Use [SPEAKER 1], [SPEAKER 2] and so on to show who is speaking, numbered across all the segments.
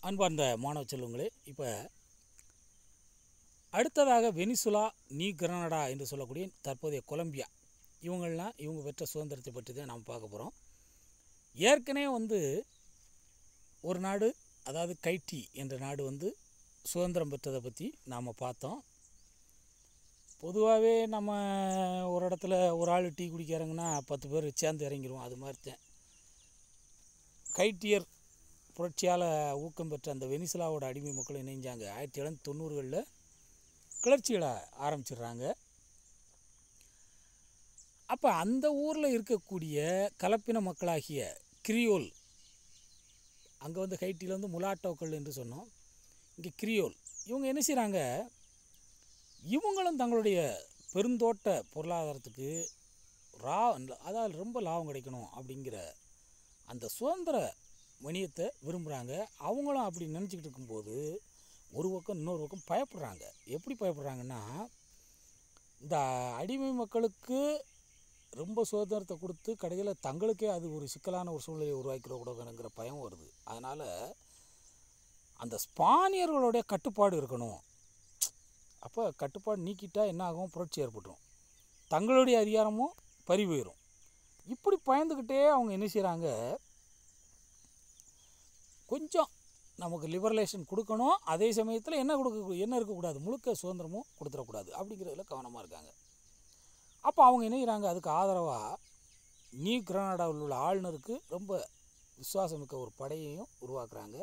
[SPEAKER 1] அன்பார்ந்த மாணவ செல்வங்களே இப்போ அடுத்ததாக வெனிசுலா நியூ கிரனடா என்று சொல்லக்கூடிய தற்போதைய கொலம்பியா இவங்கள்லாம் இவங்க பெற்ற சுதந்திரத்தை பற்றி தான் நாம் பார்க்க போகிறோம் ஏற்கனவே வந்து ஒரு நாடு அதாவது கைட்டி என்ற நாடு வந்து சுதந்திரம் பெற்றதை பற்றி நாம் பார்த்தோம் பொதுவாகவே நம்ம ஒரு இடத்துல ஒரு ஆள் டீ குடிக்க இறங்குனா பத்து பேர் சேர்ந்து இறங்கிடுவோம் அது மாதிரி தான் கைட்டியர் புரட்சியால் ஊக்கம் பெற்ற அந்த வெனிசுலாவோட அடிமை மக்கள் இணைஞ்சாங்க ஆயிரத்தி எழுநூற்றி தொண்ணூறுகளில் கிளர்ச்சிகளை ஆரம்பிச்சிடுறாங்க அப்போ அந்த ஊரில் இருக்கக்கூடிய கலப்பின மக்களாகிய கிரியோல் அங்கே வந்து ஹைட்டியில் வந்து முலாட்டோக்கள் என்று சொன்னோம் இங்கே கிரியோல் இவங்க என்ன செய்கிறாங்க இவங்களும் தங்களுடைய பெருந்தோட்ட பொருளாதாரத்துக்கு ரா அதாவது ரொம்ப லாபம் கிடைக்கணும் அப்படிங்கிற அந்த சுதந்திர வணிகத்தை விரும்புகிறாங்க அவங்களும் அப்படி நினச்சிக்கிட்டு இருக்கும்போது ஒரு பக்கம் இன்னொரு பக்கம் பயப்படுறாங்க எப்படி பயப்படுறாங்கன்னா இந்த அடிமை மக்களுக்கு ரொம்ப சுதந்திரத்தை கொடுத்து கடைசியில் தங்களுக்கே அது ஒரு சிக்கலான ஒரு சூழ்நிலையை உருவாக்கிடக்கூடாதுங்கிற பயம் வருது அதனால் அந்த ஸ்பானியர்களுடைய கட்டுப்பாடு இருக்கணும் அப்போ கட்டுப்பாடு நீக்கிட்டா என்ன ஆகும் புரட்சி ஏற்பட்டுரும் தங்களுடைய அதிகாரமும் பறி போயிடும் இப்படி பயந்துக்கிட்டே அவங்க என்ன செய்கிறாங்க கொஞ்சம் நமக்கு லிபரலேஷன் கொடுக்கணும் அதே சமயத்தில் என்ன கொடுக்க என்ன இருக்கக்கூடாது முழுக்க சுதந்திரமும் கொடுத்துடக்கூடாது அப்படிங்கிறதுல கவனமாக இருக்காங்க அப்போ அவங்க என்ன செய்கிறாங்க அதுக்கு ஆதரவாக நியூ கிரனாடாவில் உள்ள ஆளுநருக்கு ரொம்ப விசுவாசமிக்க ஒரு படையையும் உருவாக்குறாங்க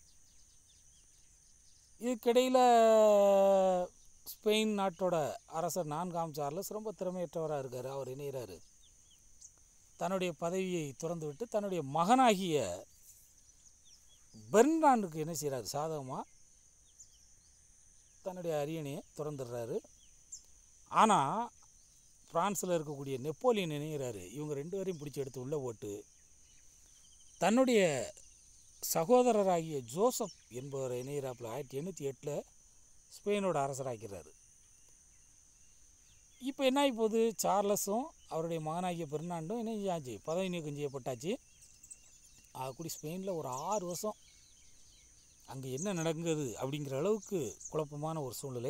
[SPEAKER 1] இதுக்கிடையில் ஸ்பெயின் நாட்டோட அரசர் நான்காம் சார்லஸ் ரொம்ப திறமையற்றவராக இருக்கார் அவர் இணைகிறாரு தன்னுடைய பதவியை துறந்து விட்டு தன்னுடைய மகனாகிய பெர்னாண்டுக்கு என்ன செய்கிறாரு சாதகமாக தன்னுடைய அரியணையை திறந்துடுறாரு ஆனால் ஃப்ரான்ஸில் இருக்கக்கூடிய நெப்போலியன் இணைகிறாரு இவங்க ரெண்டு பேரையும் பிடிச்சி எடுத்து உள்ளே போட்டு தன்னுடைய சகோதரராகிய ஜோசப் என்பவர் இணைகிறாப்பில் ஆயிரத்தி எண்ணூற்றி எட்டில் ஸ்பெயினோட அரசராக்கிறாரு இப்போ என்ன ஆகி போகுது சார்லஸும் அவருடைய மகனாகிய பெர்னாண்டும் இணைஞ்சாச்சு பதவி நீக்கம் செய்யப்பட்டாச்சு ஆகக்கூடி ஸ்பெயினில் ஒரு ஆறு வருஷம் அங்கே என்ன நடக்குது அப்படிங்கிற அளவுக்கு குழப்பமான ஒரு சூழ்நிலை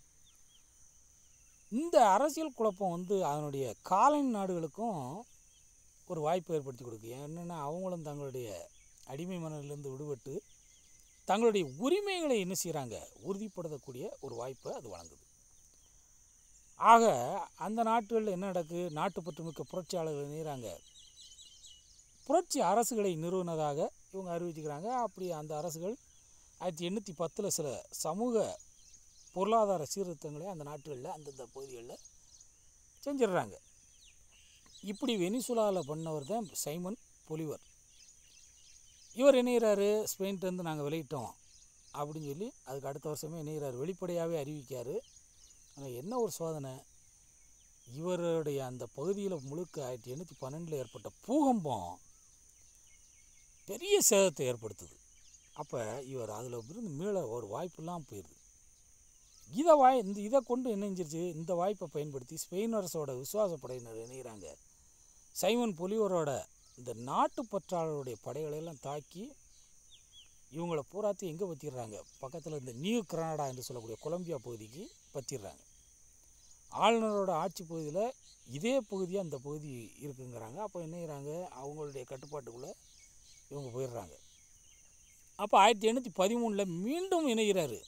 [SPEAKER 1] இந்த அரசியல் குழப்பம் வந்து அதனுடைய காலனி நாடுகளுக்கும் ஒரு வாய்ப்பு ஏற்படுத்தி கொடுக்கு என்னென்னா அவங்களும் தங்களுடைய அடிமை மனதிலிருந்து விடுபட்டு தங்களுடைய உரிமைகளை என்ன செய்கிறாங்க உறுதிப்படுத்தக்கூடிய ஒரு வாய்ப்பை அது வழங்குது ஆக அந்த நாட்டுகளில் என்ன நடக்கு நாட்டுப்பற்றுமிக்க புரட்சியாளர்கள் இணைகிறாங்க புரட்சி அரசுகளை நிறுவனதாக இவங்க அறிவிச்சுக்கிறாங்க அப்படி அந்த அரசுகள் ஆயிரத்தி எண்ணூற்றி பத்தில் சில சமூக பொருளாதார சீர்திருத்தங்களை அந்த நாட்டுகளில் அந்தந்த பகுதிகளில் செஞ்சிடுறாங்க இப்படி வெனிசுலாவில் பண்ணவர் தான் சைமன் பொலிவர் இவர் இணைகிறாரு ஸ்பெயின்ட்டேருந்து நாங்கள் விளையிட்டோம் அப்படின்னு சொல்லி அதுக்கு அடுத்த வருஷமே இணைகிறார் வெளிப்படையாகவே அறிவிக்கார் ஆனால் என்ன ஒரு சோதனை இவருடைய அந்த பகுதியில் முழுக்க ஆயிரத்தி எண்ணூற்றி பன்னெண்டில் ஏற்பட்ட பூகம்பம் பெரிய சேதத்தை ஏற்படுத்துது அப்போ இவர் அதில் இருந்து மீள ஒரு வாய்ப்பெல்லாம் போயிடுது இதை வாய் இந்த இதை கொண்டு என்ன செஞ்சிருச்சு இந்த வாய்ப்பை பயன்படுத்தி ஸ்பெயின் அரசோட விசுவாச படையினர் இணைகிறாங்க சைமன் பொலிவரோட இந்த நாட்டு பற்றாளருடைய படைகளெல்லாம் தாக்கி இவங்கள பூராத்தையும் எங்கே பற்றிடுறாங்க பக்கத்தில் இந்த நியூ கிரனாடா என்று சொல்லக்கூடிய கொலம்பியா பகுதிக்கு பற்றிடுறாங்க ஆளுநரோட ஆட்சி பகுதியில் இதே பகுதியாக அந்த பகுதி இருக்குங்கிறாங்க அப்போ என்ன செய்கிறாங்க அவங்களுடைய கட்டுப்பாட்டுக்குள்ளே இவங்க போயிடுறாங்க அப்போ ஆயிரத்தி எண்ணூற்றி பதிமூணில் மீண்டும் இணைகிறாரு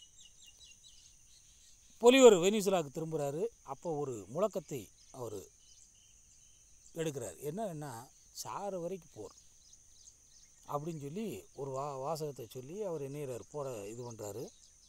[SPEAKER 1] பொலிவர் வெனிசுலாவுக்கு திரும்புகிறாரு அப்போ ஒரு முழக்கத்தை அவர் எடுக்கிறார் என்னன்னா சாறு வரைக்கும் போர் அப்படின்னு சொல்லி ஒரு வா வாசகத்தை சொல்லி அவர் இணைகிறார் போகிற இது பண்ணுறாரு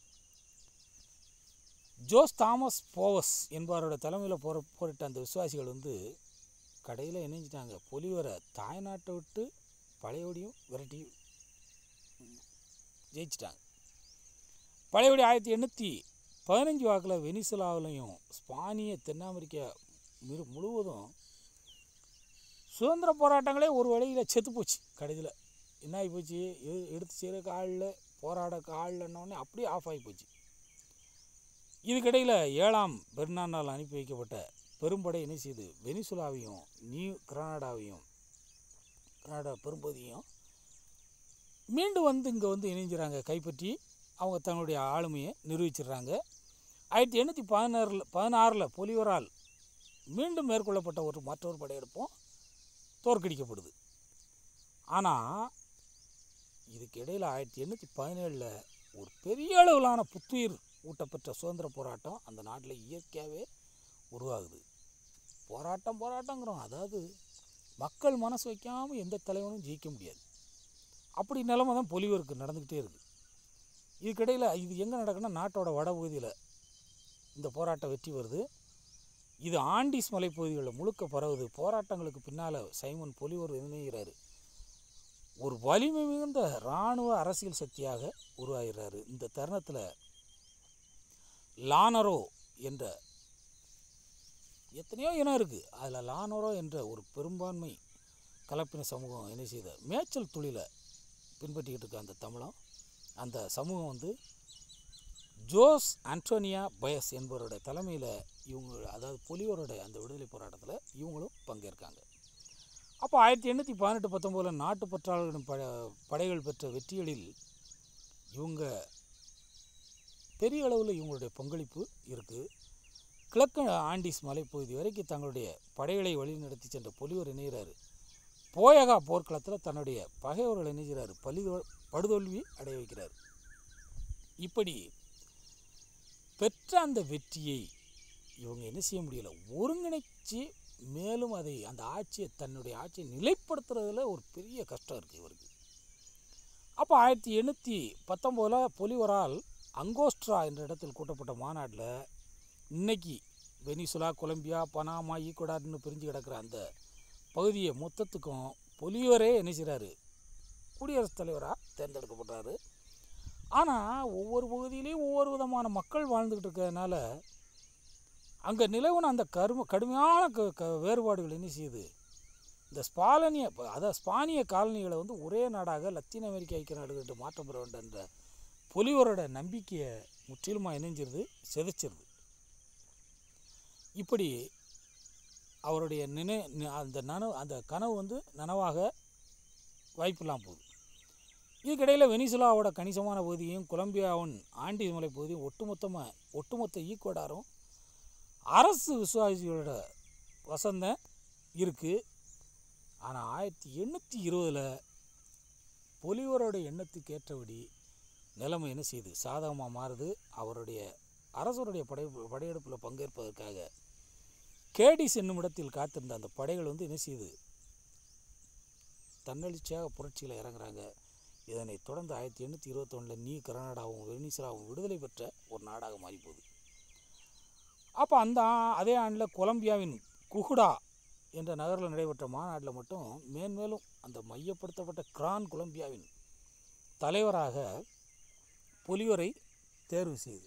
[SPEAKER 1] ஜோஸ் தாமஸ் போவஸ் என்பவரோட தலைமையில் போகிற போரிட்ட அந்த விசுவாசிகள் வந்து கடையில் இணைஞ்சிட்டாங்க பொலிவரை தாய்நாட்டை விட்டு பழையபடியும் விரட்டி ஜெயிச்சிட்டாங்க பழையபடி ஆயிரத்தி எண்ணூற்றி பதினஞ்சு வாக்கில் வெனிசுலாவிலையும் ஸ்பானிய தென் அமெரிக்கா மிரு முழுவதும் சுதந்திர போராட்டங்களே ஒரு வழியில் செத்து போச்சு கடைசியில் என்ன ஆகி போச்சு எ- எடுத்து செய்கிறக்கு ஆளில் போராடக்கு ஆள்னோடனே அப்படியே ஆஃப் ஆகி போச்சு இதுக்கிடையில் ஏழாம் பெர்னானால் அனுப்பி வைக்கப்பட்ட பெரும்படை என்ன செய்யுது வெனிசுலாவையும் நியூ கிரனாடாவையும் கனடா பெரும்பகுதியும் மீண்டும் வந்து இங்கே வந்து இணைஞ்சிறாங்க கைப்பற்றி அவங்க தங்களுடைய ஆளுமையை நிரூபிச்சிடுறாங்க ஆயிரத்தி எண்ணூற்றி பதினாறில் பதினாறில் பொலிவரால் மீண்டும் மேற்கொள்ளப்பட்ட ஒரு மற்றொரு படையெடுப்பும் தோற்கடிக்கப்படுது ஆனால் இதுக்கு இடையில் ஆயிரத்தி எண்ணூற்றி பதினேழில் ஒரு பெரிய அளவிலான புத்துயிர் ஊட்டப்பெற்ற சுதந்திர போராட்டம் அந்த நாட்டில் இயற்கையாகவே உருவாகுது போராட்டம் போராட்டங்கிறோம் அதாவது மக்கள் மனசு வைக்காமல் எந்த தலைவனும் ஜெயிக்க முடியாது அப்படி நிலைமை தான் பொலிவருக்கு நடந்துக்கிட்டே இருக்குது இதுக்கிடையில் இது எங்கே நடக்குன்னா நாட்டோட வடபகுதியில் இந்த போராட்டம் வெற்றி வருது இது ஆண்டிஸ் மலைப்பகுதிகளில் முழுக்க பரவுது போராட்டங்களுக்கு பின்னால் சைமன் பொலிவர் இணைகிறாரு ஒரு வலிமை மிகுந்த இராணுவ அரசியல் சக்தியாக உருவாகிறாரு இந்த தருணத்தில் லானரோ என்ற எத்தனையோ இனம் இருக்குது அதில் லானரோ என்ற ஒரு பெரும்பான்மை கலப்பின சமூகம் என்ன செய்த மேய்ச்சல் தொழிலை பின்பற்றிக்கிட்டு இருக்க அந்த தமிழம் அந்த சமூகம் வந்து ஜோஸ் ஆண்டோனியா பயஸ் என்பவரோட தலைமையில் இவங்க அதாவது பொலிவரோட அந்த விடுதலை போராட்டத்தில் இவங்களும் பங்கேற்காங்க அப்போ ஆயிரத்தி எண்ணூற்றி பதினெட்டு பத்தொம்போதில் நாட்டு பற்றாளர்களின் ப படைகள் பெற்ற வெற்றிகளில் இவங்க பெரிய அளவில் இவங்களுடைய பங்களிப்பு இருக்குது கிழக்கு ஆண்டிஸ் மலைப்பகுதி வரைக்கும் தங்களுடைய படைகளை வழிநடத்தி சென்ற பொலிவர் இணைகிறாரு போயகா போர்க்களத்தில் தன்னுடைய பகைவர்கள் இணைகிறாரு பலிதோ படுதோல்வி அடைய வைக்கிறார் இப்படி பெற்ற அந்த வெற்றியை இவங்க என்ன செய்ய முடியல ஒருங்கிணைச்சு மேலும் அதை அந்த ஆட்சியை தன்னுடைய ஆட்சியை நிலைப்படுத்துறதுல ஒரு பெரிய கஷ்டம் இருக்குது இவருக்கு அப்போ ஆயிரத்தி எண்ணூற்றி பத்தொம்போதில் பொலிவரால் அங்கோஸ்ட்ரா என்ற இடத்தில் கூட்டப்பட்ட மாநாட்டில் இன்னைக்கு வெனிசுலா கொலம்பியா பனாமா ஈக்குவடார்னு பிரிஞ்சு கிடக்கிற அந்த பகுதியை மொத்தத்துக்கும் பொலிவரே என்ன செய்கிறாரு குடியரசுத் தலைவராக தேர்ந்தெடுக்கப்படுறாரு ஆனால் ஒவ்வொரு பகுதியிலையும் ஒவ்வொரு விதமான மக்கள் வாழ்ந்துக்கிட்டு இருக்கிறதுனால அங்கே நிலவுன அந்த கரும கடுமையான க க வேறுபாடுகள் என்ன செய்யுது இந்த ஸ்பாலனிய அதாவது ஸ்பானிய காலனிகளை வந்து ஒரே நாடாக லத்தீன் அமெரிக்க ஐக்கிய நாடுகிட்ட மாற்றம் பெற வேண்டும் என்ற பொலிவரோட நம்பிக்கையை முற்றிலுமாக இணைஞ்சிருது செதைச்சிருது இப்படி அவருடைய நினை நி- அந்த நனவு அந்த கனவு வந்து நனவாக வாய்ப்பில்லாமல் போகுது இதுக்கிடையில் வெனிசுலாவோட கணிசமான பகுதியும் கொலம்பியாவின் ஆண்டிஸ் மலை பகுதியும் ஒட்டுமொத்தமாக ஒட்டுமொத்த ஈக்குவடாரும் அரசு விசுவாசிகளோட வசந்தம் இருக்குது ஆனால் ஆயிரத்தி எண்ணூற்றி இருபதில் பொலிவரோட எண்ணத்துக்கு ஏற்றபடி நிலைமை என்ன செய்யுது சாதகமாக மாறுது அவருடைய அரசருடைய படை படையெடுப்பில் பங்கேற்பதற்காக கேடிஸ் என்னும் இடத்தில் காத்திருந்த அந்த படைகள் வந்து என்ன செய்யுது தன்னெழுச்சியாக புரட்சியில் இறங்குறாங்க இதனைத் தொடர்ந்து ஆயிரத்தி எண்ணூற்றி இருபத்தொன்னில் நீ கர்நாடகாவும் வெனிசுலாவும் விடுதலை பெற்ற ஒரு நாடாக மாறி போகுது அப்போ அந்த ஆ- அதே ஆண்டில் கொலம்பியாவின் குகுடா என்ற நகரில் நடைபெற்ற மாநாட்டில் மட்டும் மேன்மேலும் அந்த மையப்படுத்தப்பட்ட கிரான் கொலம்பியாவின் தலைவராக பொலிவரை தேர்வு செய்து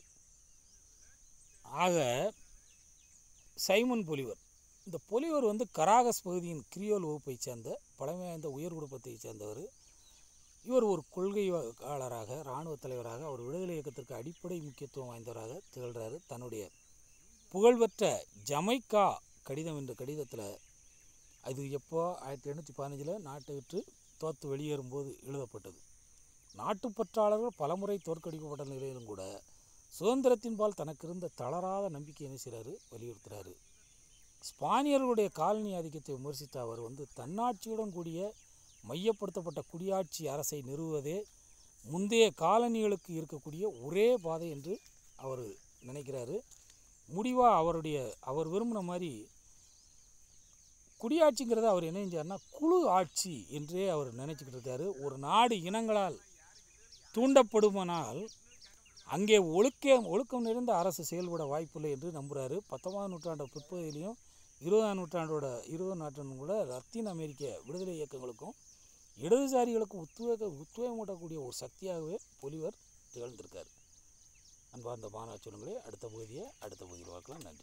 [SPEAKER 1] ஆக சைமன் பொலிவர் இந்த பொலிவர் வந்து கராகஸ் பகுதியின் கிரியோல் வகுப்பைச் சேர்ந்த பழமை வாய்ந்த உயர் குடும்பத்தைச் சேர்ந்தவர் இவர் ஒரு கொள்கையாளராக இராணுவ தலைவராக அவர் விடுதலை இயக்கத்திற்கு அடிப்படை முக்கியத்துவம் வாய்ந்தவராக திகழ்கிறாரு தன்னுடைய புகழ்பெற்ற ஜமைக்கா கடிதம் என்ற கடிதத்தில் அது எப்போ ஆயிரத்தி எண்ணூற்றி பதினஞ்சில் நாட்டை விட்டு தோற்று வெளியேறும்போது எழுதப்பட்டது நாட்டுப்பற்றாளர்கள் பலமுறை தோற்கடிக்கப்பட்ட நிலையிலும் கூட சுதந்திரத்தின்பால் தனக்கு இருந்த தளராத நம்பிக்கை என்ன செய்கிறாரு வலியுறுத்துறாரு ஸ்பானியர்களுடைய காலனி ஆதிக்கத்தை விமர்சித்த அவர் வந்து தன்னாட்சியுடன் கூடிய மையப்படுத்தப்பட்ட குடியாட்சி அரசை நிறுவுவதே முந்தைய காலனிகளுக்கு இருக்கக்கூடிய ஒரே பாதை என்று அவர் நினைக்கிறாரு முடிவாக அவருடைய அவர் விரும்பின மாதிரி குடியாட்சிங்கிறத அவர் என்ன செஞ்சார்னா குழு ஆட்சி என்றே அவர் நினச்சிக்கிட்டு இருக்காரு ஒரு நாடு இனங்களால் தூண்டப்படுமானால் அங்கே ஒழுக்கம் ஒழுக்கம் நிறைந்த அரசு செயல்பட வாய்ப்பில்லை என்று நம்புகிறாரு பத்தொன்பதாம் நூற்றாண்டு பிற்பகுதியிலையும் இருபதாம் நூற்றாண்டோட இருபது நூற்றாண்டும் கூட லத்தீன் அமெரிக்க விடுதலை இயக்கங்களுக்கும் இடதுசாரிகளுக்கும் உத்வேக உத்வேகமூட்டக்கூடிய ஒரு சக்தியாகவே பொலிவர் திகழ்ந்திருக்கார் அன்பார்ந்த மாணவ சொல்லுங்களே அடுத்த பகுதியை அடுத்த பகுதியில் பார்க்கலாம் நன்றி